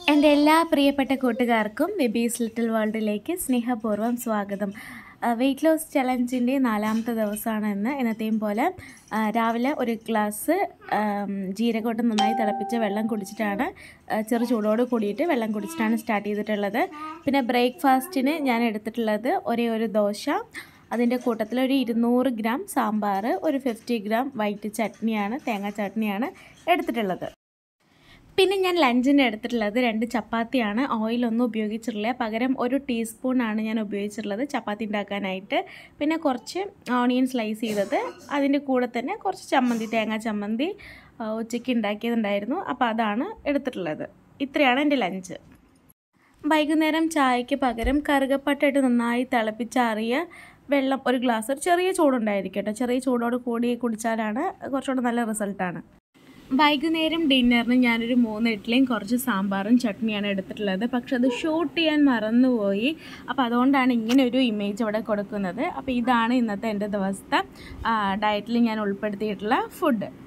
എൻ്റെ എല്ലാ പ്രിയപ്പെട്ട കൂട്ടുകാർക്കും ബേബീസ് ലിറ്റിൽ വേൾഡിലേക്ക് സ്നേഹപൂർവ്വം സ്വാഗതം വെയിറ്റ് ലോസ് ചലഞ്ചിൻ്റെ നാലാമത്തെ ദിവസമാണ് ഇന്ന് എന്നത്തെയും പോലെ ആ, രാവിലെ ഒരു ഗ്ലാസ് ആം, ജീരകോട്ട് നന്നായി തിളപ്പിച്ച വെള്ളം കുടിച്ചിട്ടാണ് ആ, ചെറു ചൂടോട് കൂടിയിട്ട് വെള്ളം കുടിച്ചിട്ടാണ് സ്റ്റാർട്ട് ചെയ്തിട്ടുള്ളത് പിന്നെ ബ്രേക്ക്ഫാസ്റ്റിന് ഞാൻ എടുത്തിട്ടുള്ളത് ഒരേ ഒരു ദോശ അതിൻ്റെ കൂട്ടത്തിൽ ഒരു ഇരുന്നൂറ് ഗ്രാം സാമ്പാർ ഒരു ഫിഫ്റ്റി ഗ്രാം വൈറ്റ് ചട്നിയാണ് തേങ്ങാ ചട്നിയാണ് എടുത്തിട്ടുള്ളത് പിന്നെ ഞാൻ ലഞ്ചിന് എടുത്തിട്ടുള്ളത് രണ്ട് ചപ്പാത്തിയാണ് ഓയിലൊന്നും ഉപയോഗിച്ചിട്ടില്ല പകരം ഒരു ടീസ്പൂണാണ് ഞാൻ ഉപയോഗിച്ചിട്ടുള്ളത് ചപ്പാത്തി ഉണ്ടാക്കാനായിട്ട് പിന്നെ കുറച്ച് ഓണിയൻ സ്ലൈസ് ചെയ്തത് അതിൻ്റെ കൂടെ തന്നെ കുറച്ച് ചമ്മന്തി തേങ്ങാ ചമ്മന്തി ആ, ഉച്ചയ്ക്ക് ഉണ്ടാക്കിയതുണ്ടായിരുന്നു അപ്പോൾ അതാണ് എടുത്തിട്ടുള്ളത് ഇത്രയാണ് എൻ്റെ ലഞ്ച് വൈകുന്നേരം ചായക്ക് പകരം കറുകപ്പട്ടയിട്ട് നന്നായി തിളപ്പിച്ചാറിയ വെള്ളം ഒരു ഗ്ലാസ് ഒരു ചെറിയ ചൂടുണ്ടായിരിക്കും കേട്ടോ ചെറിയ ചൂടോട് കൂടി കുടിച്ചാലാണ് കുറച്ചുകൂടെ നല്ല റിസൾട്ടാണ് വൈകുന്നേരം ഡിന്നറിന് ഞാനൊരു മൂന്ന് ഇഡ്ഡലിയും കുറച്ച് സാമ്പാറും ചട്നിയാണ് എടുത്തിട്ടുള്ളത് പക്ഷെ അത് ഷൂട്ട് ചെയ്യാൻ മറന്നുപോയി അപ്പോൾ അതുകൊണ്ടാണ് ഇങ്ങനെ ഒരു ഇമേജ് അവിടെ കൊടുക്കുന്നത് അപ്പോൾ ഇതാണ് ഇന്നത്തെ എൻ്റെ ദിവസത്തെ ഡയറ്റിൽ ഞാൻ ഉൾപ്പെടുത്തിയിട്ടുള്ള ഫുഡ്